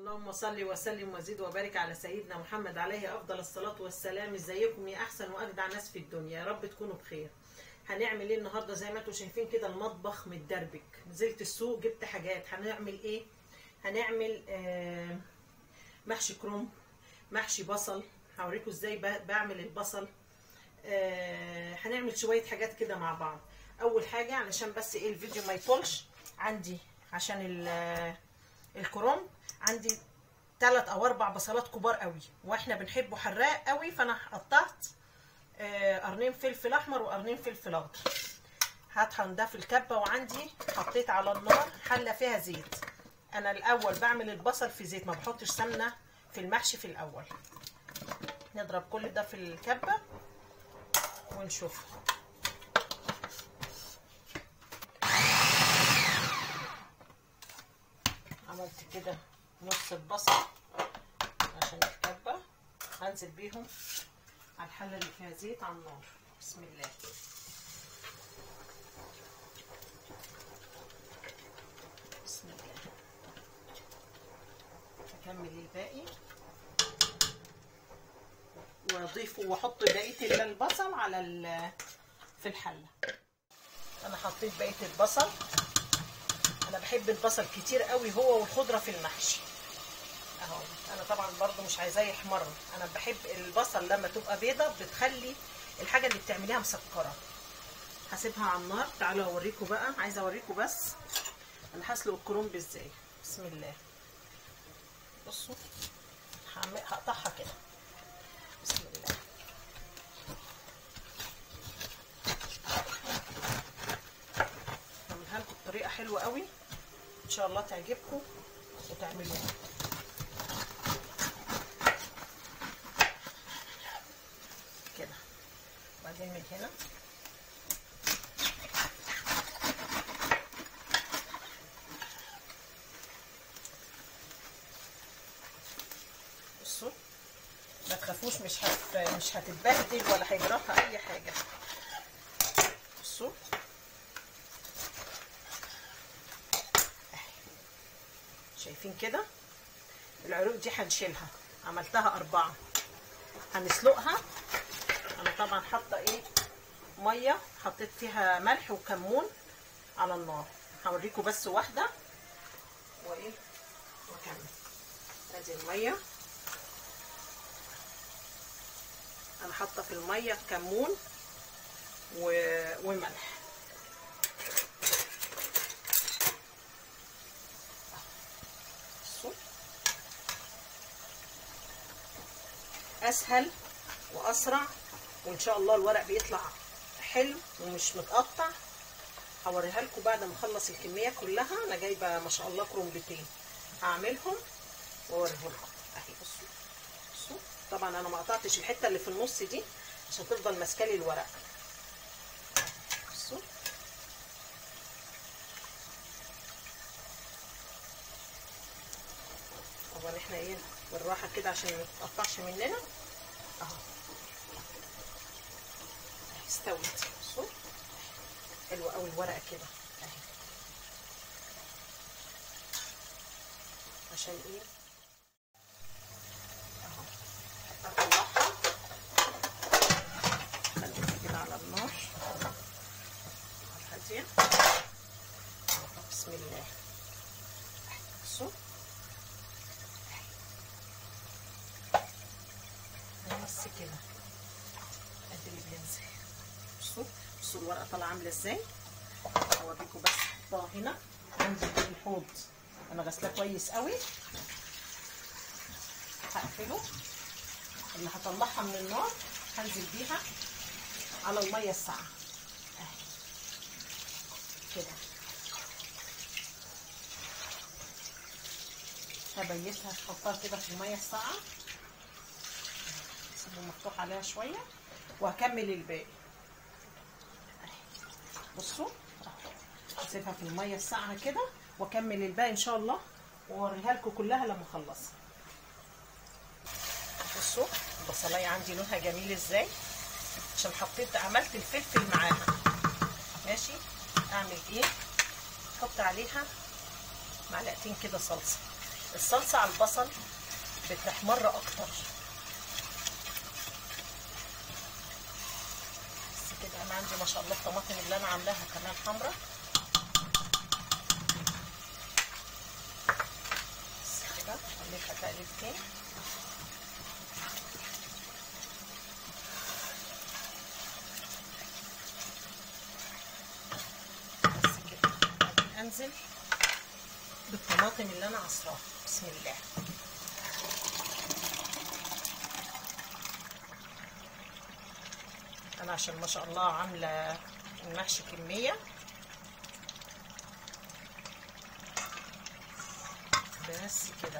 اللهم صل وسلم وزد وبارك على سيدنا محمد عليه افضل الصلاه والسلام ازيكم يا احسن واجدع ناس في الدنيا يا رب تكونوا بخير هنعمل ايه النهارده زي ما انتم شايفين كده المطبخ متدربك نزلت السوق جبت حاجات هنعمل ايه هنعمل آه محشي كروم محشي بصل هوريكم ازاي ب- بعمل البصل آه هنعمل شويه حاجات كده مع بعض اول حاجه علشان بس ايه الفيديو ما يطولش عندي عشان ال- الكروم عندي ثلاث او اربع بصلات كبار قوي واحنا بنحبه حراق قوي فانا قطعت آه، قرنين فلفل احمر وقرنين فلفل اخضر هطحن ده في الكبه وعندي حطيت على النار حله فيها زيت انا الاول بعمل البصل في زيت ما بحطش سمنه في المحشي في الاول نضرب كل ده في الكبه ونشوف عملت كده نص البصل عشان الكبه هنزل بيهم على الحله اللي فيها زيت على النار بسم الله بسم الله هكمل الباقي واضيف واحط بقيه البصل على ال- في الحله انا حطيت بقيه البصل انا بحب البصل كتير قوي هو والخضره في المحشي اهو انا طبعا برضو مش عايزاه يحمر انا بحب البصل لما تبقى بيضه بتخلي الحاجه اللي بتعمليها مسكره هسيبها على النار تعالوا اوريكم بقى عايزه اوريكم بس انا هسلق الكرنب ازاي بسم الله بصوا هعمل- هقطعها كده بسم الله هعملها لكم بطريقه حلوه قوي ان شاء الله تعجبكم وتعملوها كده وبعدين من هنا بصوا ما تخافوش مش هت... مش هتتبهدل ولا هيجرالها اي حاجه بصوا شايفين كده العروق دي هنشيلها عملتها أربعة هنسلقها أنا طبعا حاطة إيه مية حطيت فيها ملح وكمون على النار هوريكم بس واحدة وإيه وأكمل أدي المية أنا حاطة في المية كمون و... وملح بصوا اسهل واسرع وان شاء الله الورق بيطلع حلو ومش متقطع هوريها لكم بعد ما اخلص الكميه كلها انا جايبه ما شاء الله كرومبتين هعملهم واوريهم لكم اهي بصوا بصوا طبعا انا ما قطعتش الحته اللي في النص دي عشان تفضل ماسكه لي الورق بصوا طبعا احنا ايه بالراحه كده عشان ما تتقطعش مننا اهو استوت بصوا حلوه قوي الورقه كده اهي عشان ايه اهو اطلعها خليها كده على النار هاديه بسم الله بصوا بس كده ادي اللي بينزل بصوا بصوا الورقه طالعه عامله ازاي اوريكم بس احطها هنا عندي الحوض انا غسلاه كويس قوي هقفله اللي هطلعها من النار هنزل بيها على الميه الساقعه اهي كده هبيتها احطها كده في الميه الساقعه اسيبه مفتوح عليها شويه وهكمل الباقي بصوا اسيبها في الميه الساقعه كده واكمل الباقي ان شاء الله واوريها لكم كلها لما اخلصها بصوا البصلايه عندي لونها جميل ازاي عشان حطيت عملت الفلفل معاها ماشي اعمل ايه احط عليها معلقتين كده صلصه الصلصه على البصل بتحمر اكتر بس كده انا عندي ما شاء الله الطماطم اللي انا عاملاها كمان حمرا بس كده خليها تقلبتين بس كده بعدين انزل بالطماطم اللي انا عصراها بسم الله انا عشان ما شاء الله عامله المحشي كميه بس كده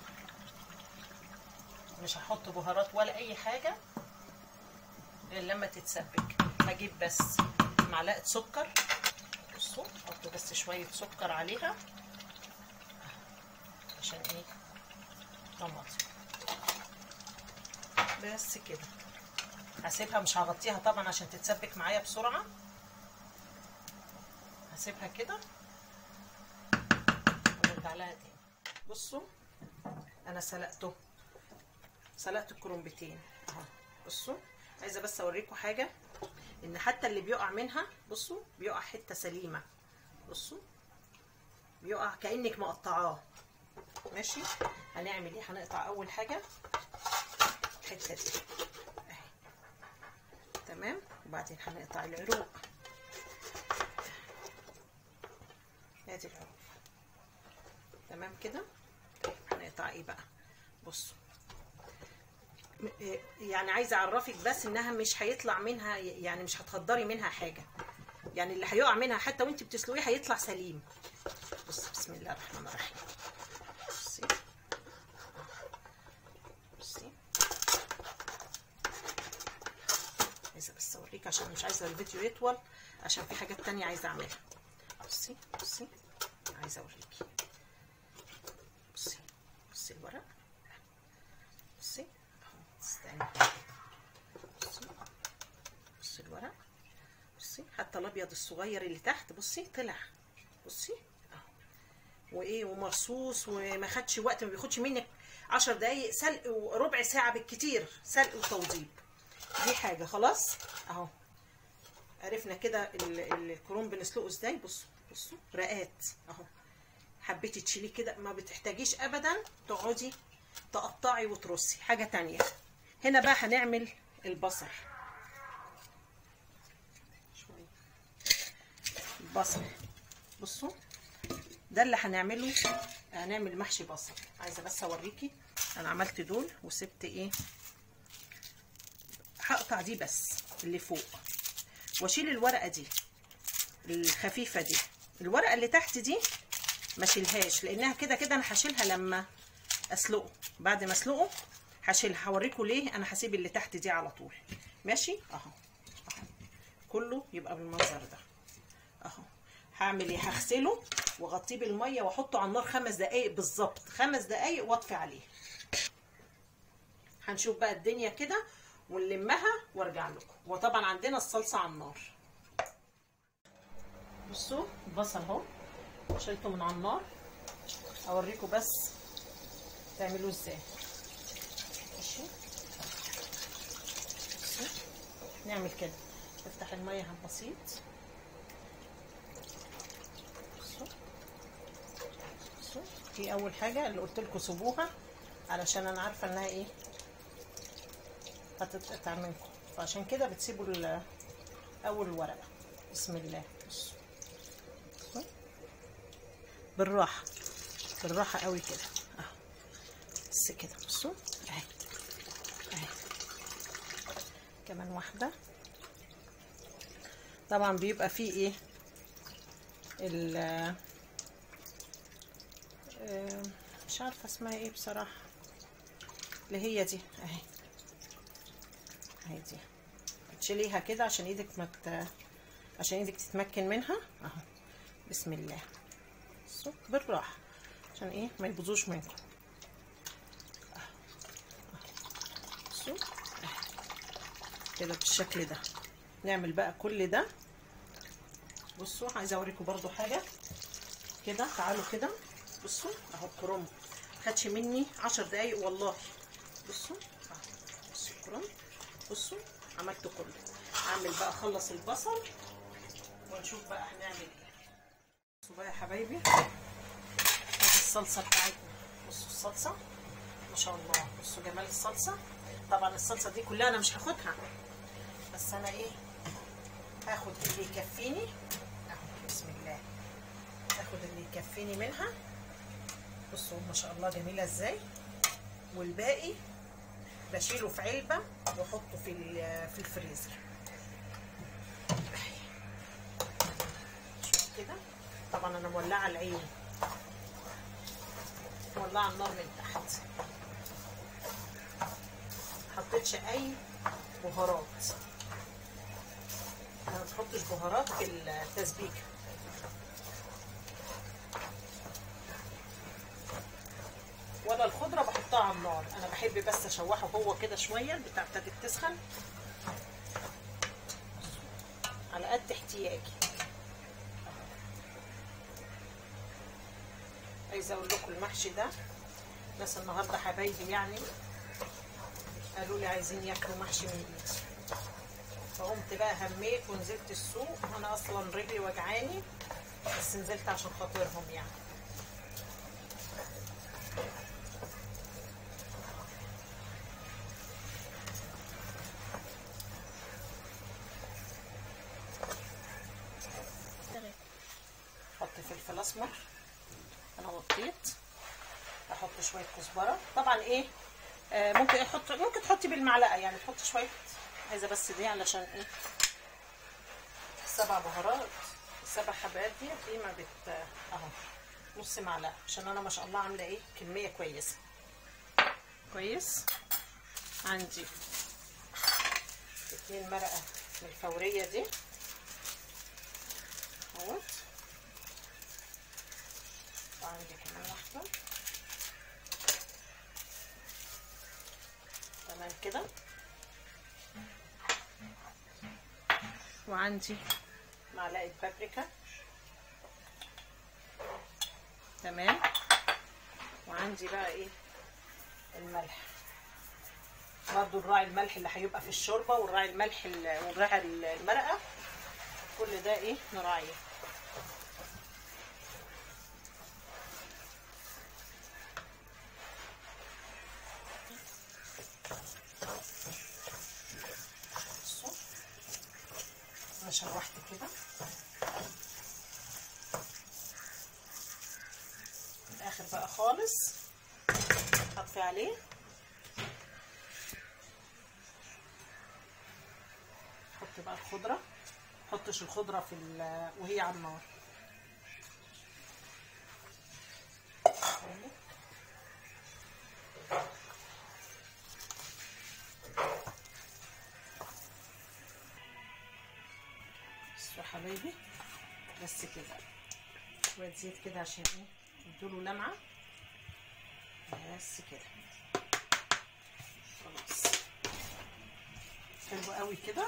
مش هحط بهارات ولا اي حاجه غير لما تتسبك هجيب بس معلقه سكر بصوا احط بس شويه سكر عليها عشان ايه طماطم بس كده هسيبها مش هغطيها طبعا عشان تتسبك معايا بسرعه هسيبها كده ونرجع لها تاني بصوا انا سلقته سلقت الكرنبتين اهو بصوا عايزه بس اوريكم حاجه ان حتى اللي بيقع منها بصوا بيقع حته سليمه بصوا بيقع كانك مقطعاه ماشي هنعمل ايه هنقطع اول حاجه الحته دي اهي تمام وبعدين هنقطع العروق ادي العروق تمام كده هنقطع ايه بقى بصوا يعني عايزه اعرفك بس انها مش هيطلع منها يعني مش هتهدري منها حاجه يعني اللي هيقع منها حتى وانت بتسلقيه هيطلع سليم بص بسم الله الرحمن الرحيم بصي بصي عايزه بس اوريك عشان مش عايزه الفيديو يطول عشان في حاجات تانية عايزه اعملها بصي بصي عايزه اوريكي بصي بصي الورق بصي استنى بصي بصي الورق بصي حتى الابيض الصغير اللي تحت بصي طلع بصي اهو وايه ومرصوص وما خدش وقت ما بياخدش منك عشر دقايق سلق وربع ساعه بالكتير سلق وتوضيب دي حاجه خلاص اهو عرفنا كده الكروم بنسلقه ازاي بصوا بصوا رقات اهو حبيتي تشيليه كده ما بتحتاجيش ابدا تقعدي تقطعي وترصي حاجه تانية هنا بقى هنعمل البصل شويه البصل بصوا ده اللي هنعمله هنعمل محشي بصل عايزه بس اوريكي انا عملت دول وسبت ايه هقطع دي بس اللي فوق واشيل الورقه دي الخفيفه دي الورقه اللي تحت دي ما اشيلهاش لانها كده كده انا هشيلها لما اسلقه بعد ما اسلقه هشيلها هوريكم ليه انا هسيب اللي تحت دي على طول ماشي اهو اهو كله يبقى بالمنظر ده اهو هعمل ايه هغسله واغطيه بالميه واحطه على النار خمس دقايق بالظبط خمس دقايق واطفي عليه هنشوف بقى الدنيا كده ونلمها وارجع لكم وطبعا عندنا الصلصه على النار بصوا البصل اهو شلته من على النار اوريكم بس تعملوه ازاي ماشي بصوا نعمل كده نفتح الميه بسيط بصوا بصوا دي اول حاجه اللي قلت لكم سيبوها علشان انا عارفه انها ايه هتتقطع منكم فعشان كده بتسيبوا اول الورقه بسم الله بصوا بصوا بالراحه بالراحه قوي كده اهو بس كده بصوا اهي اهي كمان واحده طبعا بيبقى فيه ايه ال مش عارفه اسمها ايه بصراحه اللي هي دي اهي اهي دي تشيليها كده عشان ايدك ما مت... عشان ايدك تتمكن منها اهو بسم الله بصوا بالراحه عشان ايه ما يبوظوش منكم بصوا كده بالشكل ده نعمل بقى كل ده بصوا عايزه اوريكم برضو حاجه كده تعالوا كده بصوا اهو الكرنب خدش مني عشر دقايق والله بصوا شكرا بصوا عملت كله اعمل بقى اخلص البصل ونشوف بقى هنعمل ايه بصوا بقى يا حبايبي ادي الصلصه بتاعتنا بصوا الصلصه ما شاء الله بصوا جمال الصلصه طبعا الصلصه دي كلها انا مش هاخدها بس انا ايه هاخد اللي يكفيني اهو بسم الله هاخد اللي يكفيني منها بصوا ما شاء الله جميله ازاي والباقي بشيله في علبه واحطه في في الفريزر شوف كده طبعا انا مولعه العين مولعه النار من تحت حطيتش اي بهارات انا ما بحطش بهارات في التسبيكه ولا الخضره بحطها على النار انا بحب بس اشوحه هو كده شويه البتاع ابتدت تسخن على قد احتياجي عايزه اقول لكم المحشي ده ناس النهارده حبايبي يعني قالوا لي عايزين ياكلوا محشي من ايدي فقمت بقى هميت ونزلت السوق وانا اصلا رجلي وجعاني بس نزلت عشان خاطرهم يعني احط فلفل اسمر انا وطيت احط شويه كزبره طبعا ايه آه ممكن احط ممكن تحطي بالمعلقه يعني تحطي شويه عايزه بس دي علشان ايه السبع بهارات السبع حبات دي دي ما بت اهو نص معلقه عشان انا ما شاء الله عامله ايه كميه كويسه كويس عندي اتنين مرقه من الفوريه دي اهوت وعندي كمان واحده تمام كده وعندي معلقه بابريكا تمام وعندي بقى ايه الملح برضو الراعي الملح اللي هيبقى في الشوربه والراعي الملح والراعي المرقه كل ده ايه نراعيه انا شوحت كده في الاخر بقى خالص هطفي عليه احط بقى الخضره محطش الخضره في وهي على النار بصوا حبايبي بس كده شويه زيت كده عشان ايه يدوله لمعه بس كده خلاص حلو قوي كده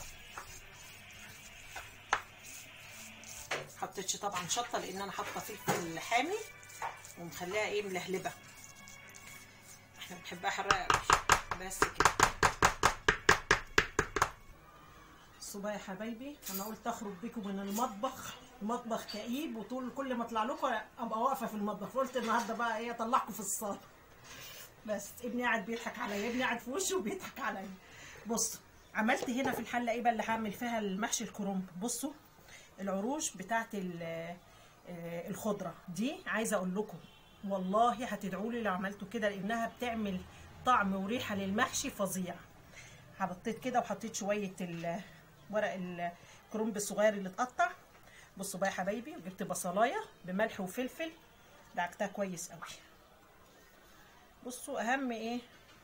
حطيتش طبعا شطه لان انا حاطه فلفل حامي ومخليها ايه ملهلبه احنا بنحبها حراقه قوي بس كده بصوا بقى يا حبايبي انا قلت اخرج بيكم من المطبخ المطبخ كئيب وطول كل ما اطلع لكم ابقى واقفه في المطبخ فقلت النهارده بقى ايه اطلعكم في الصاله بس ابني قاعد بيضحك عليا ابني قاعد في وشي وبيضحك عليا بصوا عملت هنا في الحله ايه بقى اللي هعمل فيها المحشي الكرنب بصوا العروش بتاعت الخضره دي عايزه اقول لكم والله هتدعوا لي لو عملتوا كده لانها بتعمل طعم وريحه للمحشي فظيع حطيت كده وحطيت شويه ورق الكرنب الصغير اللي اتقطع بصوا بقى يا حبايبي جبت بصلايه بملح وفلفل دعكتها كويس قوي بصوا اهم ايه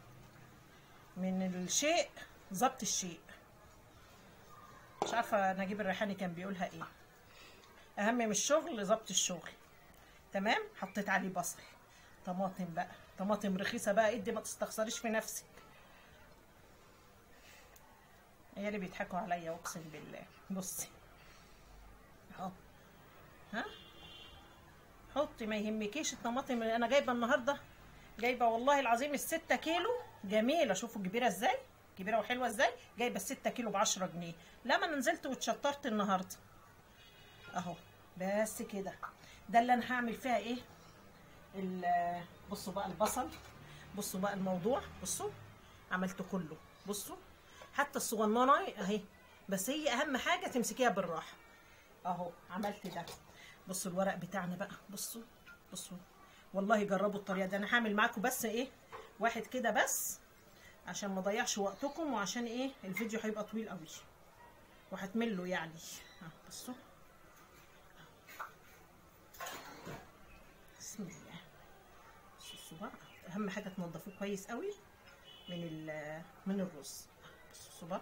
من الشيء ظبط الشيء مش عارفه نجيب الريحاني كان بيقولها ايه اهم من الشغل ظبط الشغل تمام حطيت عليه بصل طماطم بقى طماطم رخيصه بقى ادي ما تستخسريش في نفسك عيالي بيضحكوا عليا اقسم بالله بصي اهو ها حطي ما يهمكيش الطماطم اللي انا جايبه النهارده جايبه والله العظيم الستة كيلو جميله شوفوا كبيره ازاي كبيره وحلوه ازاي جايبه الستة كيلو ب 10 جنيه لما انا نزلت واتشطرت النهارده اهو بس كده ده اللي انا هعمل فيها ايه ال- بصوا بقى البصل بصوا بقى الموضوع بصوا عملت كله بصوا حتى الصغننه اهي بس هي اهم حاجه تمسكيها بالراحه اهو عملت ده بصوا الورق بتاعنا بقى بصوا بصوا والله جربوا الطريقه دي انا هعمل معاكم بس ايه واحد كده بس عشان ما اضيعش وقتكم وعشان ايه الفيديو هيبقى طويل قوي وهتملوا يعني اه بصوا بسم الله بصوا بقى اهم حاجه تنضفوه كويس قوي من ال- من الرز بصوا بقى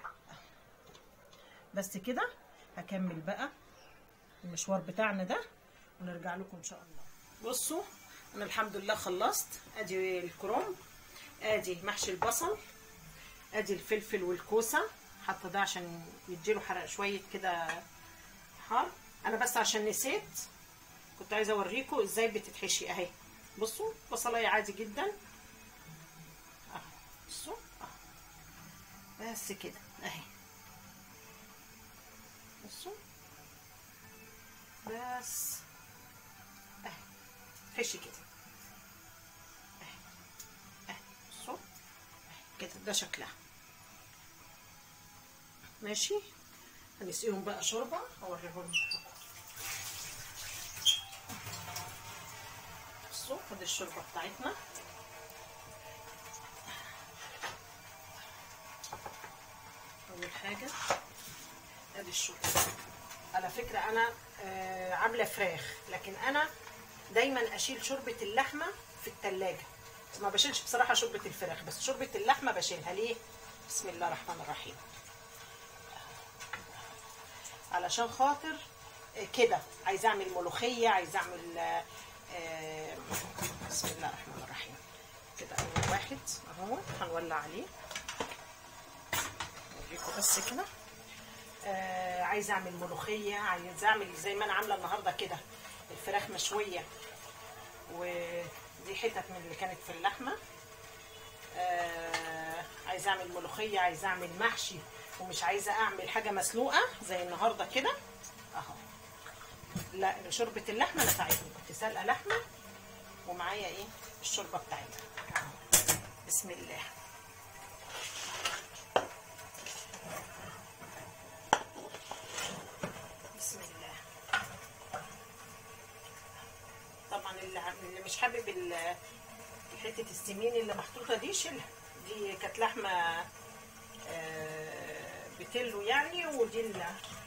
بس كده هكمل بقى المشوار بتاعنا ده ونرجع لكم ان شاء الله بصوا انا الحمد لله خلصت ادي الكروم ادي محشي البصل ادي الفلفل والكوسه حاطه ده عشان يديله حرق شويه كده حار انا بس عشان نسيت كنت عايزه اوريكم ازاي بتتحشي اهي بصوا بصلايه عادي جدا اهو بصوا اهو بس كده اهي بصوا بس اهي حشي كده اهي اهي بصوا اهي كده ده شكلها ماشي هنسقيهم بقى شوربه اوريهم لكم بصوا ادي الشوربه بتاعتنا اول حاجه ادي الشوربه على فكره انا آه عامله فراخ لكن انا دايما اشيل شوربه اللحمه في التلاجة ما بشيلش بصراحه شوربه الفراخ بس شوربه اللحمه بشيلها ليه بسم الله الرحمن الرحيم علشان خاطر آه، كده عايزه اعمل ملوخيه عايزه اعمل آه، آه، بسم الله الرحمن الرحيم كده اول واحد اهو هنولع عليه اوريكم بس كده آه عايزه اعمل ملوخيه عايزه اعمل زي ما انا عامله النهارده كده الفراخ مشويه ودي حتت من اللي كانت في اللحمه آه عايزه اعمل ملوخيه عايزه اعمل محشي ومش عايزه اعمل حاجه مسلوقه زي النهارده كده اهو لا شوربه اللحمه نفعتني كنت سالقه لحمه ومعايا ايه الشوربه بتاعتها أهو. بسم الله بسم الله طبعا اللي ع- اللي مش حابب ال- حته السمين اللي محطوطه دي شيلها دي كانت لحمه آه، بتلو يعني ودي ال-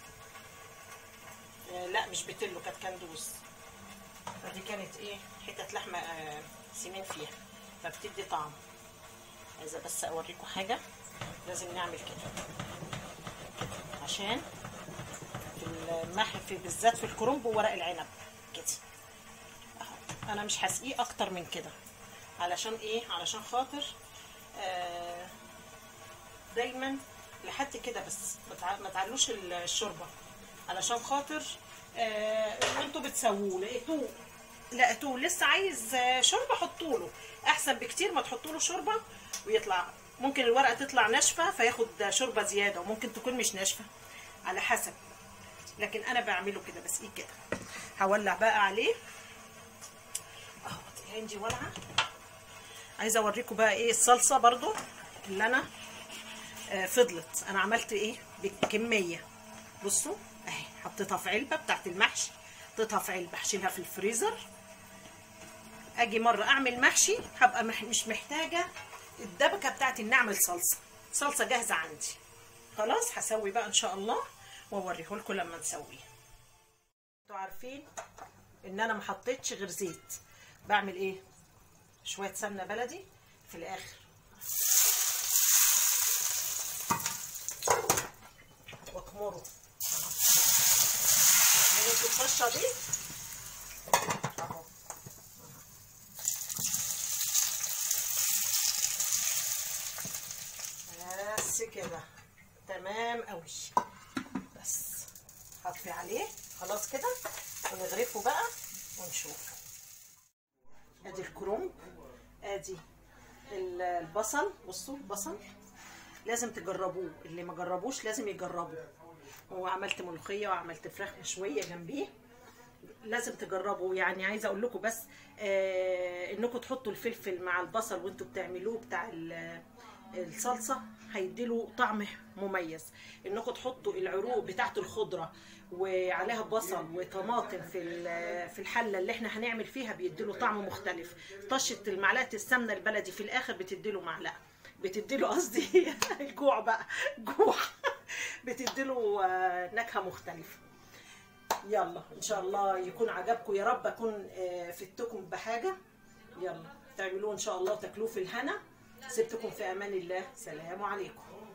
آه، لا مش بتلو كانت كندوز فدي كانت ايه حته لحمه آه، سمين فيها فبتدي طعم عايزه بس اوريكم حاجه لازم نعمل كده عشان في المح في بالذات في الكرنب وورق العنب كده اهو انا مش هسقيه اكتر من كده علشان ايه علشان خاطر آه دايما لحد كده بس ما تع- ما تعلوش ال- الشوربه علشان خاطر آه وانتوا بتسووه لقيتوه لقيتوه لسه عايز آه، شوربه حطوا له احسن بكتير ما تحطوا له شوربه ويطلع ممكن الورقه تطلع ناشفه فياخد شوربه زياده وممكن تكون مش ناشفه على حسب لكن انا بعمله كده بس ايه كده هولع بقى عليه اهو عندي ولعه عايزه اوريكم بقى ايه الصلصه برضو اللي انا آه فضلت انا عملت ايه بكميه بصوا اهي حطيتها في علبه بتاعت المحشي حطيتها في علبه هشيلها في الفريزر اجي مره اعمل محشي هبقى مح مش محتاجه الدبكه بتاعت اني اعمل صلصه صلصه جاهزه عندي خلاص هسوي بقى ان شاء الله واوريه لكم لما نسويه انتوا عارفين ان انا ما حطيتش غير زيت بعمل ايه شويه سمنه بلدي في الاخر واكمره من الطشه دي اهو بس كده تمام قوي بس هطفي عليه خلاص كده ونغرفه بقى ونشوف ادي الكرنب ادي ال- البصل بصوا البصل لازم تجربوه اللي ما جربوش لازم يجربوه وعملت ملوخيه وعملت فراخ مشويه جنبيه لازم تجربوا يعني عايزه اقول لكم بس آه انكم تحطوا الفلفل مع البصل وانتوا بتعملوه بتاع ال- الصلصه هيديله طعم مميز انكم تحطوا العروق بتاعت الخضره وعليها بصل وطماطم في ال- في الحله اللي احنا هنعمل فيها بيديله طعم مختلف طشه المعلقه السمنه البلدي في الاخر بتديله معلقه بتديله قصدي الجوع بقى جوع بتديله آه، نكهه مختلفه يلا ان شاء الله يكون عجبكم يا رب اكون آه، فدتكم بحاجه يلا تعملوه ان شاء الله وتاكلوه في الهنا سبتكم في امان الله سلام عليكم